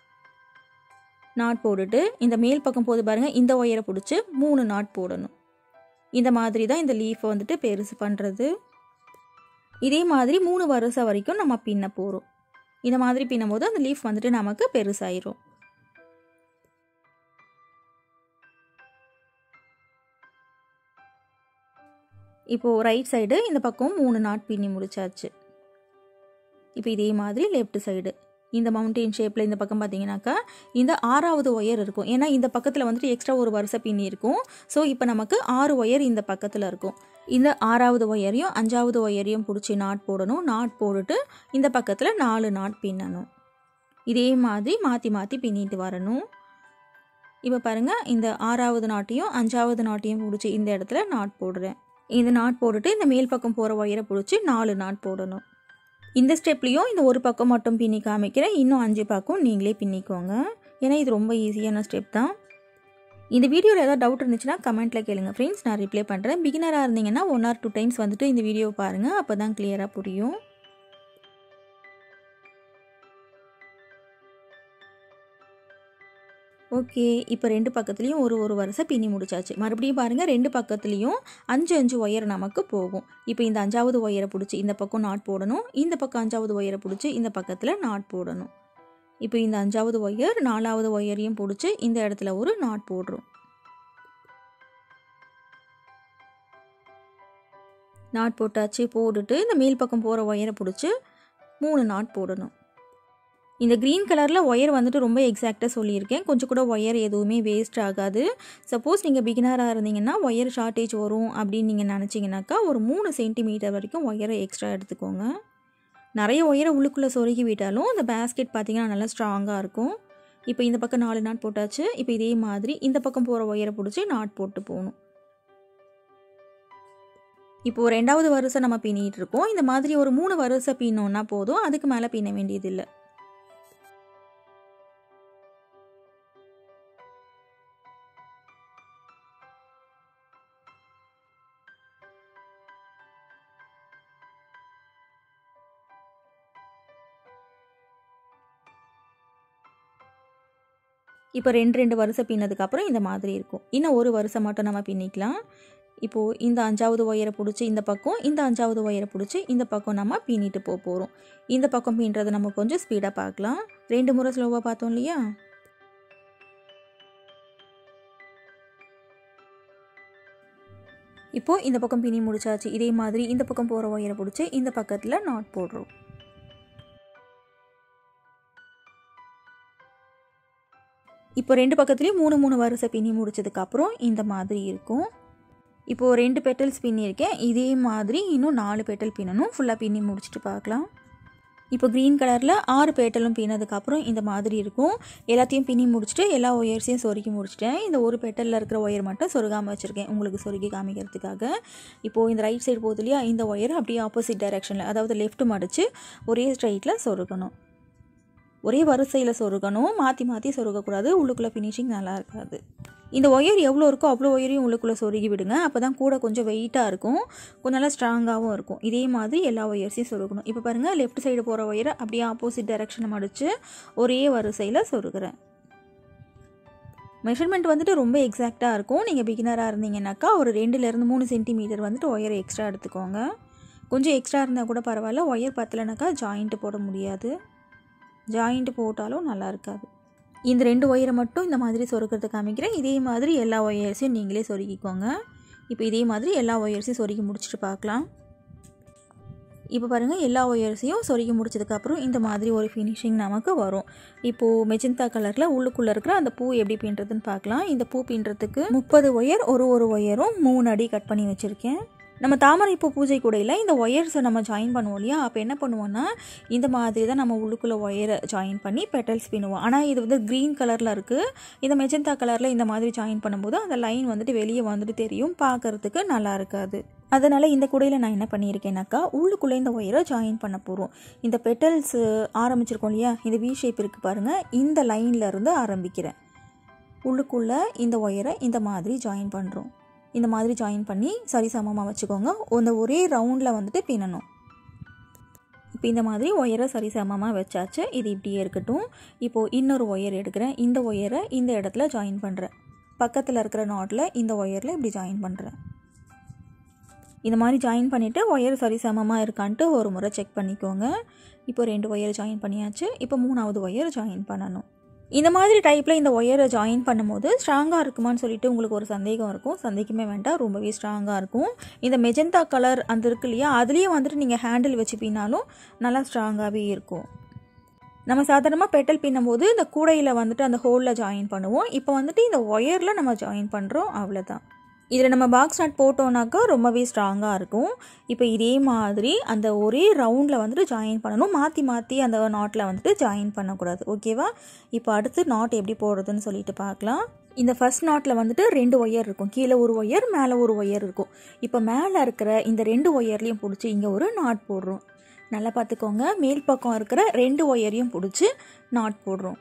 நாட் போட்டுட்டு இந்த மேல் பக்கம் போது பாருங்கள் இந்த ஒயரை பிடிச்சி மூணு நாட் போடணும் இந்த மாதிரி தான் இந்த லீஃபை வந்துட்டு பெருசு பண்ணுறது இதே மாதிரி மூணு வருஷம் வரைக்கும் நம்ம பின்ன போகிறோம் இந்த மாதிரி பின்னும் போது அந்த லீஃப் வந்துட்டு நமக்கு பெருசாயிரும் இப்போது ரைட் சைடு இந்த பக்கம் மூணு நாட் பின்னி முடிச்சாச்சு இப்போ இதே மாதிரி லெஃப்ட் சைடு இந்த மவுண்டெயின் ஷேப்பில் இந்த பக்கம் பார்த்தீங்கன்னாக்கா இந்த ஆறாவது ஒயர் இருக்கும் ஏன்னா இந்த பக்கத்தில் வந்துட்டு எக்ஸ்ட்ரா ஒரு வருஷ பின்னி இருக்கும் ஸோ இப்போ நமக்கு ஆறு ஒயர் இந்த பக்கத்தில் இருக்கும் இந்த ஆறாவது ஒயரையும் அஞ்சாவது ஒயரையும் பிடிச்சி நாட் போடணும் நாட் போட்டுட்டு இந்த பக்கத்தில் நாலு நாட் பின்னணும் இதே மாதிரி மாற்றி மாற்றி பின்னிட்டு வரணும் இப்போ பாருங்கள் இந்த ஆறாவது நாட்டையும் அஞ்சாவது நாட்டையும் பிடிச்சி இந்த இடத்துல நாட் போடுறேன் இந்த நாட் போட்டுட்டு இந்த மேல் பக்கம் போகிற ஒயரை பிடிச்சி நாலு நாட் போடணும் இந்த ஸ்டெப்லேயும் இந்த ஒரு பக்கம் மட்டும் பின்னி காமிக்கிறேன் இன்னும் அஞ்சு பக்கம் நீங்களே பின்னிக்கோங்க ஏன்னா இது ரொம்ப ஈஸியான ஸ்டெப் தான் இந்த வீடியோவில் ஏதாவது டவுட் இருந்துச்சுன்னா கமெண்ட்டில் கேளுங்க ஃப்ரெண்ட்ஸ் நான் ரிப்ளை பண்ணுறேன் பிகினராக இருந்தீங்கன்னா ஒன் ஆர் டூ டைம்ஸ் வந்துட்டு இந்த வீடியோ பாருங்கள் அப்போ தான் கிளியராக புரியும் ஓகே இப்போ ரெண்டு பக்கத்துலேயும் ஒரு ஒரு வருஷம் பின்னி முடிச்சாச்சு மறுபடியும் பாருங்கள் ரெண்டு பக்கத்துலேயும் அஞ்சு அஞ்சு ஒயர் நமக்கு போகும் இப்போ இந்த அஞ்சாவது ஒயரை பிடிச்சி இந்த பக்கம் நாட் போடணும் இந்த பக்கம் அஞ்சாவது ஒயரை பிடிச்சி இந்த பக்கத்தில் நாட் போடணும் இப்போ இந்த அஞ்சாவது ஒயர் நாலாவது ஒயரையும் பிடிச்சி இந்த இடத்துல ஒரு நாட் போடுறோம் நாட் போட்டாச்சு போட்டுட்டு இந்த மேல் பக்கம் போகிற ஒயரை பிடிச்சி மூணு நாட் போடணும் இந்த க்ரீன் கலரில் ஒயர் வந்துட்டு ரொம்ப எக்ஸாக்டாக சொல்லியிருக்கேன் கொஞ்சம் கூட ஒயர் எதுவுமே வேஸ்ட் ஆகாது சப்போஸ் நீங்கள் பிகினராக இருந்தீங்கன்னா ஒயர் ஷார்ட்டேஜ் வரும் அப்படின்னு நீங்கள் நினச்சிங்கனாக்கா ஒரு மூணு சென்டிமீட்டர் வரைக்கும் ஒயரை எக்ஸ்ட்ரா எடுத்துக்கோங்க நிறைய ஒயரை உள்ளுக்குள்ளே சொருகி விட்டாலும் இந்த பேஸ்கெட் பார்த்திங்கன்னா நல்லா ஸ்ட்ராங்காக இருக்கும் இப்போ இந்த பக்கம் நாலு நாட் போட்டாச்சு இப்போ இதே மாதிரி இந்த பக்கம் போகிற ஒயரை பிடிச்சி நாட் போட்டு போகணும் இப்போது ரெண்டாவது வருஷம் நம்ம பின்னிட்டு இருக்கோம் இந்த மாதிரி ஒரு மூணு வருஷம் பின்னோன்னா போதும் அதுக்கு மேலே பின்ன வேண்டியதில்லை இப்போ ரெண்டு ரெண்டு வருஷம் பின்னதுக்கப்புறம் இந்த மாதிரி இருக்கும் இன்னும் ஒரு வருஷம் மட்டும் நம்ம பின்னிக்கலாம் இப்போது இந்த அஞ்சாவது ஒயரை பிடிச்சி இந்த பக்கம் இந்த அஞ்சாவது ஒயரை பிடிச்சி இந்த பக்கம் நம்ம பின்னிட்டு போக போகிறோம் இந்த பக்கம் பின்னுறது நம்ம கொஞ்சம் ஸ்பீடாக பார்க்கலாம் ரெண்டு முறை ஸ்லோவாக பார்த்தோம் இல்லையா இப்போது இந்த பக்கம் பின்னி முடிச்சாச்சு இதே மாதிரி இந்த பக்கம் போகிற ஒயரை பிடிச்சி இந்த பக்கத்தில் நாட் போடுறோம் இப்போ ரெண்டு பக்கத்துலேயும் மூணு மூணு வரிசை பின்னி முடிச்சதுக்கப்புறம் இந்த மாதிரி இருக்கும் இப்போது ரெண்டு பெட்டல்ஸ் பின்னியிருக்கேன் இதே மாதிரி இன்னும் நாலு பெட்டல் பின்னணும் ஃபுல்லாக பின்னி முடிச்சுட்டு பார்க்கலாம் இப்போ க்ரீன் கலரில் ஆறு பேட்டலும் பின்னதுக்கப்புறம் இந்த மாதிரி இருக்கும் எல்லாத்தையும் பின்னி முடிச்சுட்டு எல்லா ஒயர்ஸையும் சொருக்கி முடிச்சிட்டேன் இந்த ஒரு பெட்டலில் இருக்கிற ஒயர் மட்டும் சொருகாமல் வச்சுருக்கேன் உங்களுக்கு சொருகி காமிக்கிறதுக்காக இப்போது இந்த ரைட் சைடு போகுது இல்லையா இந்த ஒயர் அப்படியே ஆப்போசிட் டைரெக்ஷனில் அதாவது லெஃப்ட் மடித்து ஒரே ஸ்ட்ரைட்டில் சொருகணும் ஒரே வரிசையில் சொருகணும் மாற்றி மாற்றி சொருகக்கூடாது உள்ளுக்குள்ளே ஃபினிஷிங் நல்லா இருக்காது இந்த ஒயர் எவ்வளோ இருக்கோ அவ்வளோ ஒயரையும் உள்ளுக்குள்ளே சொருகி விடுங்க அப்போ தான் கூட கொஞ்சம் வெயிட்டாக இருக்கும் கொஞ்சம் நல்லா ஸ்ட்ராங்காகவும் இருக்கும் இதே மாதிரி எல்லா ஒயர்ஸையும் சொருகணும் இப்போ பாருங்கள் லெஃப்ட் சைடு போகிற ஒயரை அப்படியே ஆப்போசிட் டைரெக்ஷனை மடித்து ஒரே வரிசையில் சொருகிறேன் மெஷர்மெண்ட் வந்துட்டு ரொம்ப எக்ஸாக்டாக இருக்கும் நீங்கள் பிகினராக இருந்தீங்கன்னாக்கா ஒரு ரெண்டுலேருந்து மூணு சென்டிமீட்டர் வந்துட்டு ஒயர் எக்ஸ்ட்ரா எடுத்துக்கோங்க கொஞ்சம் எக்ஸ்ட்ரா இருந்தால் கூட பரவாயில்ல ஒயர் பத்தலைனாக்கா ஜாயிண்ட்டு போட முடியாது ஜாயிண்ட் போட்டாலும் நல்லா இருக்காது இந்த ரெண்டு ஒயரை மட்டும் இந்த மாதிரி சொருக்கிறது காமிக்கிறேன் இதே மாதிரி எல்லா ஒயர்ஸையும் நீங்களே சொருகிக்கோங்க இப்போ இதே மாதிரி எல்லா ஒயர்ஸையும் சொருகி முடிச்சுட்டு பார்க்கலாம் இப்போ பாருங்கள் எல்லா ஒயர்ஸையும் சொருகி முடிச்சதுக்கப்புறம் இந்த மாதிரி ஒரு ஃபினிஷிங் நமக்கு வரும் இப்போது மெஜந்தா கலரில் உள்ளுக்குள்ளே இருக்கிற அந்த பூ எப்படி பின்னுறதுன்னு பார்க்கலாம் இந்த பூ பின்னுறதுக்கு முப்பது ஒயர் ஒரு ஒரு ஒயரும் மூணு அடி கட் பண்ணி வச்சுருக்கேன் நம்ம தாமரை பூ பூஜை கூடையில் இந்த ஒயர்ஸை நம்ம ஜாயின் பண்ணுவோம் இல்லையா அப்போ என்ன பண்ணுவோன்னா இந்த மாதிரி தான் நம்ம உள்ளுக்குள்ளே ஒயரை ஜாயின் பண்ணி பெட்டல்ஸ் பின்னுவோம் ஆனால் இது வந்து க்ரீன் கலரில் இருக்குது இந்த மெஜந்தா கலரில் இந்த மாதிரி ஜாயின் பண்ணும்போது அந்த லைன் வந்துட்டு வெளியே வந்துட்டு தெரியும் பார்க்குறதுக்கு நல்லா இருக்காது அதனால் இந்த கூடையில் நான் என்ன பண்ணியிருக்கேனாக்கா உள்ளுக்குள்ளே இந்த ஒயரை ஜாயின் பண்ண போகிறோம் இந்த பெட்டல்ஸ் ஆரம்பிச்சிருக்கோம் இல்லையா இந்த வி ஷேப் இருக்குது பாருங்கள் இந்த லைனில் இருந்து ஆரம்பிக்கிறேன் உள்ளுக்குள்ளே இந்த ஒயரை இந்த மாதிரி ஜாயின் பண்ணுறோம் இந்த மாதிரி ஜாயின் பண்ணி சரிசமமாக வச்சுக்கோங்க அந்த ஒரே ரவுண்டில் வந்துட்டு பின்னணும் இப்போ இந்த மாதிரி ஒயரை சரிசமமாக வச்சாச்சு இது இப்படியே இருக்கட்டும் இப்போது இன்னொரு ஒயர் எடுக்கிறேன் இந்த ஒயரை இந்த இடத்துல ஜாயின் பண்ணுறேன் பக்கத்தில் இருக்கிற நாட்டில் இந்த ஒயரில் இப்படி ஜாயின் பண்ணுறேன் இந்த மாதிரி ஜாயின் பண்ணிவிட்டு ஒயர் சரிசமமாக இருக்கான்ட்டு ஒரு முறை செக் பண்ணிக்கோங்க இப்போ ரெண்டு ஒயர் ஜாயின் பண்ணியாச்சு இப்போ மூணாவது ஒயர் ஜாயின் பண்ணணும் இந்த மாதிரி டைப்பில் இந்த ஒயரை ஜாயின் பண்ணும்போது ஸ்ட்ராங்காக இருக்குமான்னு சொல்லிட்டு உங்களுக்கு ஒரு சந்தேகம் இருக்கும் சந்தேகமே வேண்டாம் ரொம்பவே ஸ்ட்ராங்காக இருக்கும் இந்த மெஜந்தா கலர் அந்த இருக்கு இல்லையா அதுலேயே வந்துட்டு நீங்கள் ஹேண்டில் வச்சு பின்னாலும் நல்லா ஸ்ட்ராங்காகவே இருக்கும் நம்ம சாதாரணமாக பெட்டல் பின்னும்போது இந்த கூடையில் வந்துட்டு அந்த ஹோலில் ஜாயின் பண்ணுவோம் இப்போ வந்துட்டு இந்த ஒயரில் நம்ம ஜாயின் பண்ணுறோம் அவ்வளோதான் இதில் நம்ம பாக்ஸ் நட் போட்டோம்னாக்கா ரொம்பவே ஸ்ட்ராங்காக இருக்கும் இப்போ இதே மாதிரி அந்த ஒரே ரவுண்டில் வந்துட்டு ஜாயின் பண்ணணும் மாற்றி மாற்றி அந்த நாட்டில் வந்துட்டு ஜாயின் பண்ணக்கூடாது ஓகேவா இப்போ அடுத்து நாட் எப்படி போடுறதுன்னு சொல்லிட்டு பார்க்கலாம் இந்த ஃபர்ஸ்ட் நாட்டில் வந்துட்டு ரெண்டு ஒயர் இருக்கும் கீழே ஒரு ஒயர் மேலே ஒரு ஒயர் இருக்கும் இப்போ மேலே இருக்கிற இந்த ரெண்டு ஒயர்லேயும் பிடிச்சி இங்கே ஒரு நாட் போடுறோம் நல்லா பார்த்துக்கோங்க மேல் பக்கம் இருக்கிற ரெண்டு ஒயரையும் பிடிச்சி நாட் போடுறோம்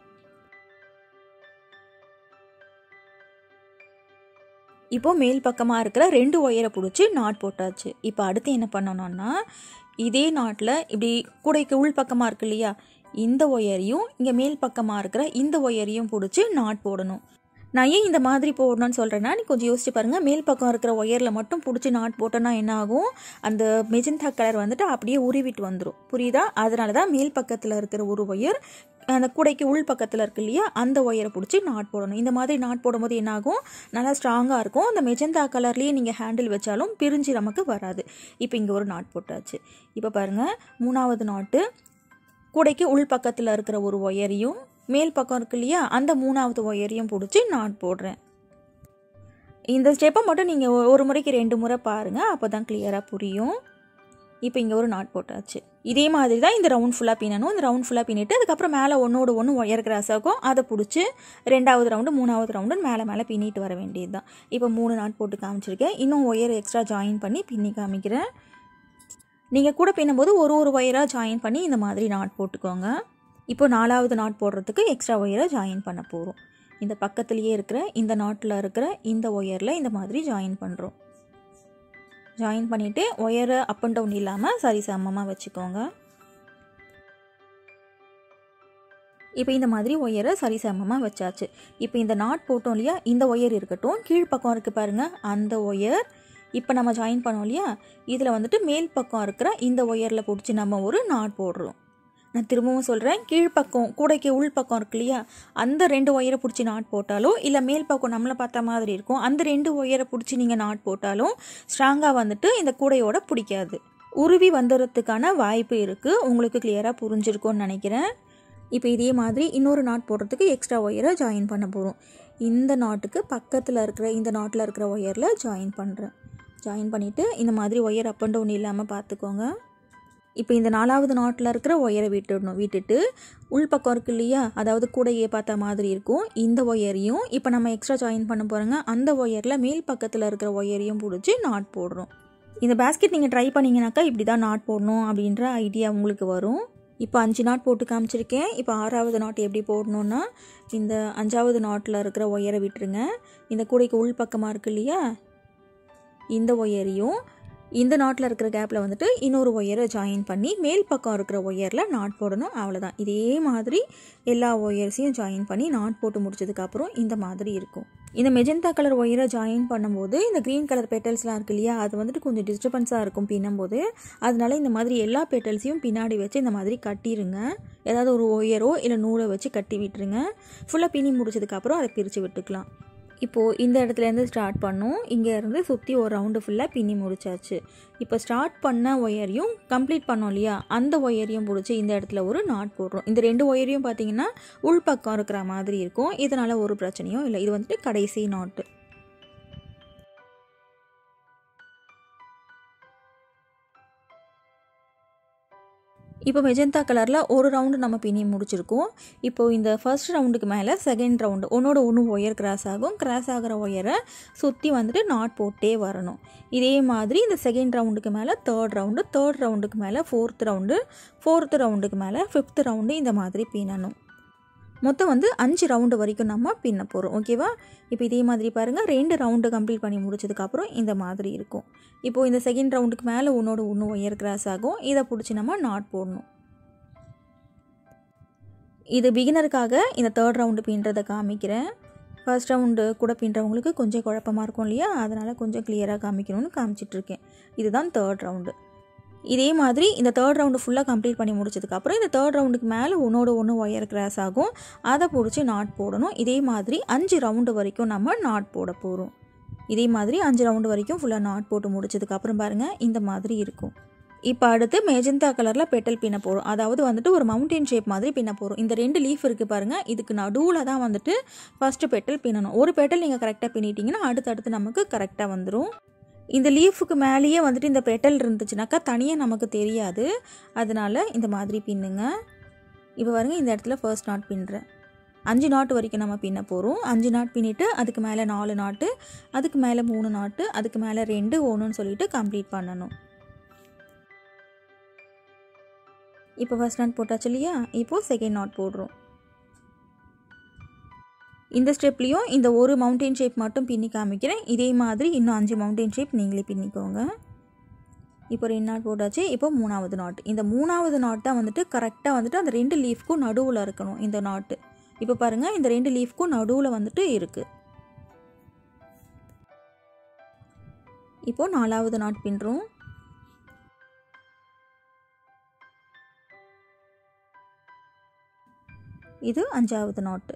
இப்போ மேல் பக்கமாக இருக்கிற ரெண்டு ஒயரை பிடிச்சி நாட் போட்டாச்சு இப்போ அடுத்து என்ன பண்ணணும்னா இதே நாட்டில் இப்படி கூடைக்கு உள் பக்கமாக இருக்கு இல்லையா இந்த ஒயரையும் இங்கே மேல் பக்கமாக இருக்கிற இந்த ஒயரையும் பிடிச்சி நாட் போடணும் நான் ஏன் இந்த மாதிரி போடணும்னு சொல்கிறேன்னா நீ கொஞ்சம் யோசிச்சு பாருங்கள் மேல் பக்கம் இருக்கிற ஒயரில் மட்டும் பிடிச்சி நாட் போட்டோன்னா என்ன ஆகும் அந்த மெஜந்தா கலர் வந்துட்டு அப்படியே உருவிட்டு வந்துடும் புரியுதா அதனால தான் மேல் பக்கத்தில் இருக்கிற ஒரு ஒயர் அந்த கூடைக்கு உள் பக்கத்தில் இருக்கு இல்லையா அந்த ஒயரை பிடிச்சி நாட் போடணும் இந்த மாதிரி நாட் போடும்போது என்ன ஆகும் நல்லா ஸ்ட்ராங்காக இருக்கும் அந்த மெஜந்தா கலர்லேயே நீங்கள் ஹேண்டில் வச்சாலும் பிரிஞ்சு நமக்கு வராது இப்போ இங்கே ஒரு நாட் போட்டாச்சு இப்போ பாருங்கள் மூணாவது நாட்டு கூடைக்கு உள் பக்கத்தில் இருக்கிற ஒரு ஒயரையும் மேல் பக்கம் இருக்கு இல்லையா அந்த மூணாவது ஒயரையும் பிடிச்சி நாட் போடுறேன் இந்த ஸ்டெப்பை மட்டும் நீங்கள் ஒரு முறைக்கு ரெண்டு முறை பாருங்கள் அப்போ தான் கிளியராக புரியும் இப்போ இங்கே ஒரு நாட் போட்டாச்சு இதே மாதிரி தான் இந்த ரவுண்ட் ஃபுல்லாக பின்னணும் இந்த ரவுண்ட் ஃபுல்லாக பின்னிட்டு அதுக்கப்புறம் மேலே ஒன்றோடு ஒன்று ஒயர் கிராஸ் ஆகும் அதை பிடிச்சி ரெண்டாவது ரவுண்டு மூணாவது ரவுண்டு மேலே மேலே பின்னிட்டு வர வேண்டியது தான் இப்போ மூணு நாட் போட்டு காமிச்சிருக்கேன் இன்னும் ஒயர் எக்ஸ்ட்ரா ஜாயின் பண்ணி பின்னி காமிக்கிறேன் நீங்கள் கூட பின்னும்போது ஒரு ஒரு ஒயராக ஜாயின் பண்ணி இந்த மாதிரி நாட் போட்டுக்கோங்க இப்போ நாலாவது நாட் போடுறதுக்கு எக்ஸ்ட்ரா ஒயரை ஜாயின் பண்ண போகிறோம் இந்த பக்கத்துலேயே இருக்கிற இந்த நாட்டில் இருக்கிற இந்த ஒயரில் இந்த மாதிரி ஜாயின் பண்ணுறோம் ஜாயின் பண்ணிவிட்டு ஒயரை அப் அண்ட் டவுன் இல்லாமல் சரி சமமாக வச்சுக்கோங்க இப்போ இந்த மாதிரி ஒயரை சரிசமமாக வச்சாச்சு இப்போ இந்த நாட் போட்டோம் இல்லையா இந்த ஒயர் இருக்கட்டும் கீழ்ப்பக்கம் இருக்குது பாருங்கள் அந்த ஒயர் இப்போ நம்ம ஜாயின் பண்ணோம் இல்லையா இதில் வந்துட்டு மேல் பக்கம் இருக்கிற இந்த ஒயரில் பிடிச்சி நம்ம ஒரு நாட் போடுறோம் நான் திரும்பவும் சொல்கிறேன் கீழ்ப்பக்கம் கூடைக்கு உள் பக்கம் இருக்கு இல்லையா அந்த ரெண்டு ஒயரை பிடிச்சி நாட் போட்டாலோ இல்லை மேல் பக்கம் நம்மளை பார்த்த மாதிரி இருக்கும் அந்த ரெண்டு ஒயரை பிடிச்சி நீங்கள் நாட் போட்டாலும் ஸ்ட்ராங்காக வந்துட்டு இந்த கூடையோட பிடிக்காது உருவி வந்துடுறதுக்கான வாய்ப்பு இருக்குது உங்களுக்கு கிளியராக புரிஞ்சிருக்கும்னு நினைக்கிறேன் இப்போ இதே மாதிரி இன்னொரு நாட் போடுறதுக்கு எக்ஸ்ட்ரா ஒயரை ஜாயின் பண்ண போகிறோம் இந்த நாட்டுக்கு பக்கத்தில் இருக்கிற இந்த நாட்டில் இருக்கிற ஒயரில் ஜாயின் பண்ணுறேன் ஜாயின் பண்ணிவிட்டு இந்த மாதிரி ஒயர் அப் அண்ட் டவுன் இல்லாமல் பார்த்துக்கோங்க இப்போ இந்த நாலாவது நாட்டில் இருக்கிற ஒயரை விட்டுடணும் விட்டுட்டு உள்பக்கம் இருக்கு இல்லையா அதாவது கூடையே பார்த்த மாதிரி இருக்கும் இந்த ஒயரையும் இப்போ நம்ம எக்ஸ்ட்ரா ஜாயின் பண்ண போகிறோங்க அந்த ஒயரில் மேல் பக்கத்தில் இருக்கிற ஒயரையும் பிடிச்சி நாட் போடுறோம் இந்த பேஸ்கெட் நீங்கள் ட்ரை பண்ணிங்கனாக்கா இப்படி தான் நாட் போடணும் அப்படின்ற ஐடியா உங்களுக்கு வரும் இப்போ அஞ்சு நாட் போட்டு காமிச்சிருக்கேன் இப்போ ஆறாவது நாட் எப்படி போடணுன்னா இந்த அஞ்சாவது நாட்டில் இருக்கிற ஒயரை விட்டுருங்க இந்த கூடைக்கு உள் பக்கமாக இருக்கு இல்லையா இந்த ஒயரையும் இந்த நாட்டில் இருக்கிற கேப்பில் வந்துட்டு இன்னொரு ஒயரை ஜாயின் பண்ணி மேல் பக்கம் இருக்கிற ஒயரில் நாட் போடணும் அவ்வளோதான் இதே மாதிரி எல்லா ஒயர்ஸையும் ஜாயின் பண்ணி நாட் போட்டு முடிச்சதுக்கப்புறம் இந்த மாதிரி இருக்கும் இந்த மெஜந்தா கலர் ஒயரை ஜாயின் பண்ணும்போது இந்த க்ரீன் கலர் பெட்டல்ஸ்லாம் இருக்கு இல்லையா அது வந்துட்டு கொஞ்சம் டிஸ்டர்பன்ஸாக இருக்கும் பின்னும்போது அதனால இந்த மாதிரி எல்லா பெட்டல்ஸையும் பின்னாடி வச்சு இந்த மாதிரி கட்டிடுங்க ஏதாவது ஒரு ஒயரோ இல்லை நூலை வச்சு கட்டி விட்டுருங்க ஃபுல்லாக பின்னி முடிச்சதுக்கப்புறம் அதை பிரித்து விட்டுக்கலாம் இப்போது இந்த இடத்துலேருந்து ஸ்டார்ட் பண்ணோம் இங்கேருந்து சுற்றி ஒரு ரவுண்டு ஃபுல்லாக பின்னி முடிச்சாச்சு இப்போ ஸ்டார்ட் பண்ண ஒயரையும் கம்ப்ளீட் பண்ணோம் இல்லையா அந்த ஒயரையும் பிடிச்சி இந்த இடத்துல ஒரு நாட் போடுறோம் இந்த ரெண்டு ஒயரையும் பார்த்தீங்கன்னா உள்பக்கம் இருக்கிற மாதிரி இருக்கும் இதனால் ஒரு பிரச்சனையும் இல்லை இது வந்துட்டு கடைசி நாட்டு இப்போ மெஜந்தா கலரில் ஒரு ரவுண்டு நம்ம பின்னி முடிச்சிருக்கோம் இப்போது இந்த ஃபர்ஸ்ட் ரவுண்டுக்கு மேலே செகண்ட் ரவுண்டு ஒன்றோட ஒன்று ஒயர் கிராஸ் ஆகும் கிராஸ் ஆகிற ஒயரை சுற்றி வந்துட்டு நாட் போட்டே வரணும் இதே மாதிரி இந்த செகண்ட் ரவுண்டுக்கு மேலே தேர்ட் ரவுண்டு தேர்ட் ரவுண்டுக்கு மேலே ஃபோர்த் ரவுண்டு ஃபோர்த் ரவுண்டுக்கு மேலே ஃபிஃப்த் ரவுண்டு இந்த மாதிரி பின்னணும் மொத்தம் வந்து அஞ்சு ரவுண்டு வரைக்கும் நம்ம பின்ன போகிறோம் ஓகேவா இப்போ இதே மாதிரி பாருங்கள் ரெண்டு ரவுண்டு கம்ப்ளீட் பண்ணி முடிச்சதுக்கப்புறம் இந்த மாதிரி இருக்கும் இப்போது இந்த செகண்ட் ரவுண்டுக்கு மேலே ஒன்றோட ஒன்று ஒயர் கிராஸ் ஆகும் இதை பிடிச்சி நம்ம நாட் போடணும் இது பிகினருக்காக இந்த தேர்ட் ரவுண்டு பின்றதை காமிக்கிறேன் ஃபர்ஸ்ட் ரவுண்டு கூட பின்றவங்களுக்கு கொஞ்சம் குழப்பமாக இருக்கும் இல்லையா அதனால் கொஞ்சம் கிளியராக காமிக்கணும்னு காமிச்சிட்ருக்கேன் இதுதான் தேர்ட் ரவுண்டு இதே மாதிரி இந்த தேர்ட் ரவுண்டு ஃபுல்லாக கம்ப்ளீட் பண்ணி முடிச்சதுக்கப்புறம் இந்த தேர்ட் ரவுண்டுக்கு மேலே ஒன்றோட ஒன்று ஒயர் கிராஸ் ஆகும் அதை பிடிச்சி நாட் போடணும் இதே மாதிரி அஞ்சு ரவுண்டு வரைக்கும் நம்ம நாட் போட போகிறோம் இதே மாதிரி அஞ்சு ரவுண்டு வரைக்கும் ஃபுல்லாக நாட் போட்டு முடிச்சதுக்கப்புறம் பாருங்கள் இந்த மாதிரி இருக்கும் இப்போ அடுத்து மெஜந்தா கலரில் பெட்டல் பின்ன போகிறோம் அதாவது வந்துட்டு ஒரு மவுண்டன் ஷேப் மாதிரி பின்ன போகிறோம் இந்த ரெண்டு லீஃப் இருக்குது பாருங்கள் இதுக்கு நடுவில் தான் வந்துட்டு ஃபஸ்ட்டு பெட்டல் பின்னணும் ஒரு பெட்டல் நீங்கள் கரெக்டாக பின்னிட்டீங்கன்னா அடுத்தடுத்து நமக்கு கரெக்டாக வந்துடும் இந்த லீஃபுக்கு மேலேயே வந்துட்டு இந்த பெட்டல் இருந்துச்சுனாக்கா தனியாக நமக்கு தெரியாது அதனால் இந்த மாதிரி பின்னுங்க இப்போ பாருங்க இந்த இடத்துல ஃபர்ஸ்ட் நாட் பின்னுறேன் அஞ்சு நாட்டு வரைக்கும் நம்ம பின்ன போகிறோம் அஞ்சு நாட் பின்னிட்டு அதுக்கு மேலே நாலு நாட்டு அதுக்கு மேலே மூணு நாட்டு அதுக்கு மேலே ரெண்டு ஒன்றுன்னு சொல்லிட்டு கம்ப்ளீட் பண்ணணும் இப்போ ஃபர்ஸ்ட் நாட் போட்டாச்சு இல்லையா இப்போது செகண்ட் நாட் போடுறோம் இந்த ஸ்டெப்லேயும் இந்த ஒரு மவுண்டன் ஷேப் மட்டும் பின்னி காமிக்கிறேன் இதே மாதிரி இன்னும் அஞ்சு மவுண்டன் ஷேப் நீங்களே பின்னிக்கோங்க இப்போ ரெண்டு நாட் போட்டாச்சு இப்போ மூணாவது நாட் இந்த மூணாவது நாட் தான் வந்துட்டு கரெக்டாக வந்துட்டு அந்த ரெண்டு லீஃப்க்கும் நடுவில் இருக்கணும் இந்த நாட்டு இப்போ பாருங்கள் இந்த ரெண்டு லீஃப்க்கும் நடுவில் வந்துட்டு இருக்குது இப்போது நாலாவது நாட் பின்னுறோம் இது அஞ்சாவது நாட்டு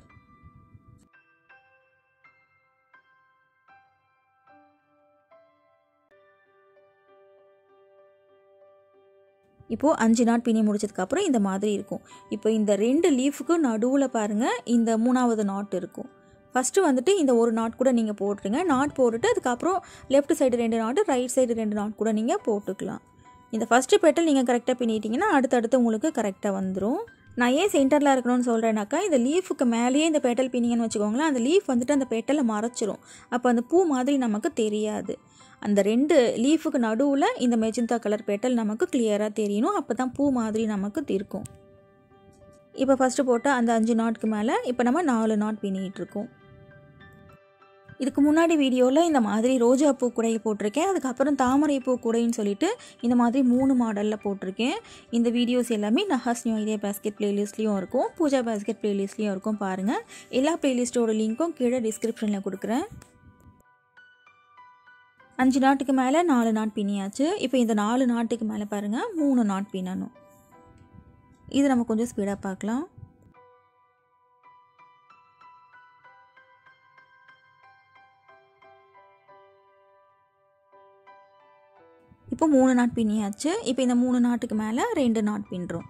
இப்போது அஞ்சு நாட் பின்னி முடிச்சதுக்கப்புறம் இந்த மாதிரி இருக்கும் இப்போ இந்த ரெண்டு லீஃபுக்கு நடுவில் பாருங்கள் இந்த மூணாவது நாட் இருக்கும் ஃபஸ்ட்டு வந்துட்டு இந்த ஒரு நாட் கூட நீங்கள் போட்டுருங்க நாட் போட்டுட்டு அதுக்கப்புறம் லெஃப்ட் சைடு ரெண்டு நாட்டு ரைட் சைடு ரெண்டு நாட் கூட நீங்கள் போட்டுக்கலாம் இந்த ஃபஸ்ட்டு பெட்டல் நீங்கள் கரெக்டாக பின்னிட்டீங்கன்னா அடுத்தடுத்து உங்களுக்கு கரெக்டாக வந்துடும் நான் ஏன் சென்டரில் இருக்கணும்னு சொல்கிறேன்னாக்கா இந்த லீஃபுக்கு மேலேயே இந்த பெட்டல் பின்னிங்கன்னு வச்சுக்கோங்களேன் அந்த லீஃப் வந்துட்டு அந்த பெட்டலை மறைச்சிரும் அப்போ அந்த பூ மாதிரி நமக்கு தெரியாது அந்த ரெண்டு லீஃபுக்கு நடுவில் இந்த மெஜந்தா கலர் பெட்டல் நமக்கு கிளியராக தெரியணும் அப்போ தான் பூ மாதிரி நமக்கு இருக்கும் இப்போ ஃபஸ்ட்டு போட்ட அந்த அஞ்சு நாட்க்கு மேலே இப்போ நம்ம நாலு நாட் பின்னிகிட்ருக்கோம் இதுக்கு முன்னாடி வீடியோவில் இந்த மாதிரி ரோஜா பூ கூடையை போட்டிருக்கேன் அதுக்கப்புறம் தாமரை பூ கூடைன்னு சொல்லிட்டு இந்த மாதிரி மூணு மாடலில் போட்டிருக்கேன் இந்த வீடியோஸ் எல்லாமே நஹாஸ் நியூ ஐடியா பேஸ்கெட் பிளேலிஸ்ட்லேயும் இருக்கும் பூஜா பேஸ்கெட் பிளேலிஸ்ட்லேயும் இருக்கும் பாருங்கள் எல்லா பிளேலிஸ்ட்டோட லிங்க்கும் கீழே டிஸ்கிரிப்ஷனில் கொடுக்குறேன் அஞ்சு நாட்டுக்கு மேலே நாலு நாட் பின்னியாச்சு இப்போ இந்த நாலு நாட்டுக்கு மேலே பாருங்கள் மூணு நாட் பின்னணும் இது நம்ம கொஞ்சம் ஸ்பீடாக பார்க்கலாம் இப்போ மூணு நாட் பின்னியாச்சு இப்போ இந்த மூணு நாட்டுக்கு மேலே ரெண்டு நாட் பின்னுறோம்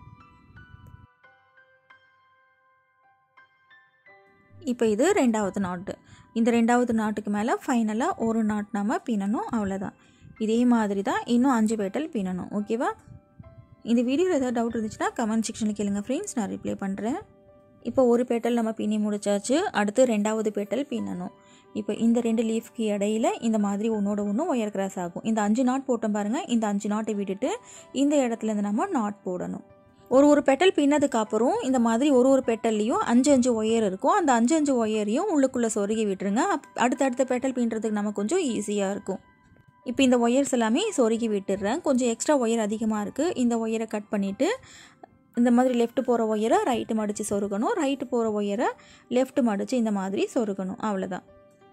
இப்போ இது ரெண்டாவது நாட்டு இந்த ரெண்டாவது நாட்டுக்கு மேலே ஃபைனலாக ஒரு நாட் நம்ம பின்னணும் அவ்வளோதான் இதே மாதிரி தான் இன்னும் அஞ்சு பேட்டல் பின்னணும் ஓகேவா இந்த வீடியோவில் ஏதாவது டவுட் இருந்துச்சுன்னா கமெண்ட் செக்ஷனில் கேளுங்க ஃப்ரெண்ட்ஸ் நான் ரிப்ளை பண்ணுறேன் இப்போ ஒரு பேட்டல் நம்ம பின்னி முடிச்சாச்சு அடுத்து ரெண்டாவது பேட்டல் பின்னணும் இப்போ இந்த ரெண்டு லீஃப்க்கு இடையில இந்த மாதிரி ஒன்றோட ஒன்று ஒயர் கிராஸ் ஆகும் இந்த அஞ்சு நாட் போட்டோம் பாருங்கள் இந்த அஞ்சு நாட்டை விட்டுட்டு இந்த இடத்துலேருந்து நம்ம நாட் போடணும் ஒரு ஒரு பெட்டல் பின்னதுக்கு அப்புறம் இந்த மாதிரி ஒரு ஒரு பெட்டல்லையும் அஞ்சு அஞ்சு ஒயர் இருக்கும் அந்த அஞ்சு அஞ்சு ஒயரையும் உள்ளுக்குள்ளே சொருகி விட்டுருங்க அடுத்தடுத்த பெட்டல் பின்னுறதுக்கு நம்ம கொஞ்சம் ஈஸியாக இருக்கும் இப்போ இந்த ஒயர்ஸ் எல்லாமே சொருகி விட்டுடுறேன் கொஞ்சம் எக்ஸ்ட்ரா ஒயர் அதிகமாக இருக்குது இந்த ஒயரை கட் பண்ணிவிட்டு இந்த மாதிரி லெஃப்ட் போகிற ஒயரை ரைட்டு மடித்து சொருகணும் ரைட்டு போகிற ஒயரை லெஃப்ட் மடித்து இந்த மாதிரி சொருகணும் அவ்வளோதான்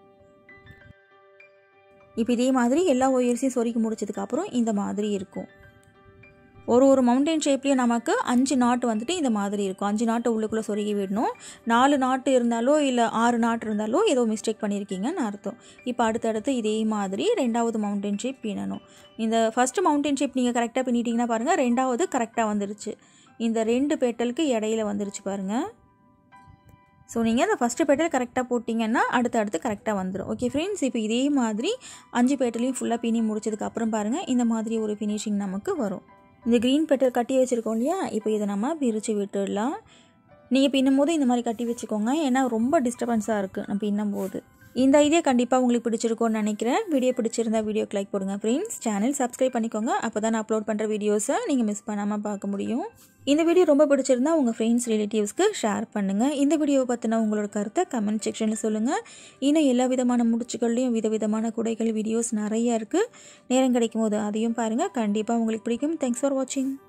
இப்போ இதே மாதிரி எல்லா ஒயர்ஸையும் சொருகி முடிச்சதுக்கப்புறம் இந்த மாதிரி இருக்கும் ஒரு ஒரு மவுண்டைன் ஷேப்லேயும் நமக்கு அஞ்சு நாட்டு வந்துட்டு இந்த மாதிரி இருக்கும் அஞ்சு நாட்டு உள்ளுக்குள்ளே சொருகி விடணும் நாலு நாட்டு இருந்தாலோ இல்லை ஆறு நாட்டு இருந்தாலோ ஏதோ மிஸ்டேக் பண்ணியிருக்கீங்கன்னு அர்த்தம் இப்போ அடுத்தடுத்து இதே மாதிரி ரெண்டாவது மவுண்டைன் ஷேப் பின்னணும் இந்த ஃபஸ்ட்டு மவுண்டைன் ஷேப் நீங்கள் கரெக்டாக பின்னிட்டீங்கன்னா பாருங்கள் ரெண்டாவது கரெக்டாக வந்துருச்சு இந்த ரெண்டு பெட்டலுக்கு இடையில வந்துருச்சு பாருங்கள் ஸோ நீங்கள் அந்த ஃபஸ்ட்டு பேட்டல் கரெக்டாக போட்டிங்கன்னா அடுத்து அடுத்து கரெக்டாக வந்துடும் ஓகே ஃப்ரெண்ட்ஸ் இப்போ இதே மாதிரி அஞ்சு பேட்டலையும் ஃபுல்லாக பின்னி முடிச்சதுக்கப்புறம் பாருங்கள் இந்த மாதிரி ஒரு ஃபினிஷிங் நமக்கு வரும் இந்த க்ரீன் பெட்டல் கட்டி வச்சுருக்கோம் இல்லையா இப்போ இதை நம்ம பிரித்து விட்டுடலாம் நீங்கள் பின்னும் போது இந்த மாதிரி கட்டி வச்சுக்கோங்க ஏன்னா ரொம்ப டிஸ்டர்பன்ஸாக இருக்குது நம்ம பின்னும் போது இந்த ஐடியா கண்டிப்பாக உங்களுக்கு பிடிச்சிருக்கும்னு நினைக்கிறேன் வீடியோ பிடிச்சிருந்தா வீடியோக்கு லைக் போடுங்க ஃப்ரெண்ட்ஸ் சேனல் சப்ஸ்கிரைப் பண்ணிக்கோங்க அப்போ தான் நான் அப்லோட் பண்ணுற வீடியோஸை நீங்கள் மிஸ் பண்ணாமல் பார்க்க முடியும் இந்த வீடியோ ரொம்ப பிடிச்சிருந்தா உங்கள் ஃப்ரெண்ட்ஸ் ரிலேட்டிவ்ஸ்க்கு ஷேர் பண்ணுங்கள் இந்த வீடியோவை பற்றின உங்களோட கருத்தை கமெண்ட் செக்ஷனில் சொல்லுங்கள் இன்னும் எல்லா விதமான முடிச்சுகள்லையும் விதவிதமான குடைகள் வீடியோஸ் நிறைய இருக்குது நேரம் கிடைக்கும் போது அதையும் பாருங்கள் கண்டிப்பாக உங்களுக்கு பிடிக்கும் தேங்க்ஸ் ஃபார் வாட்சிங்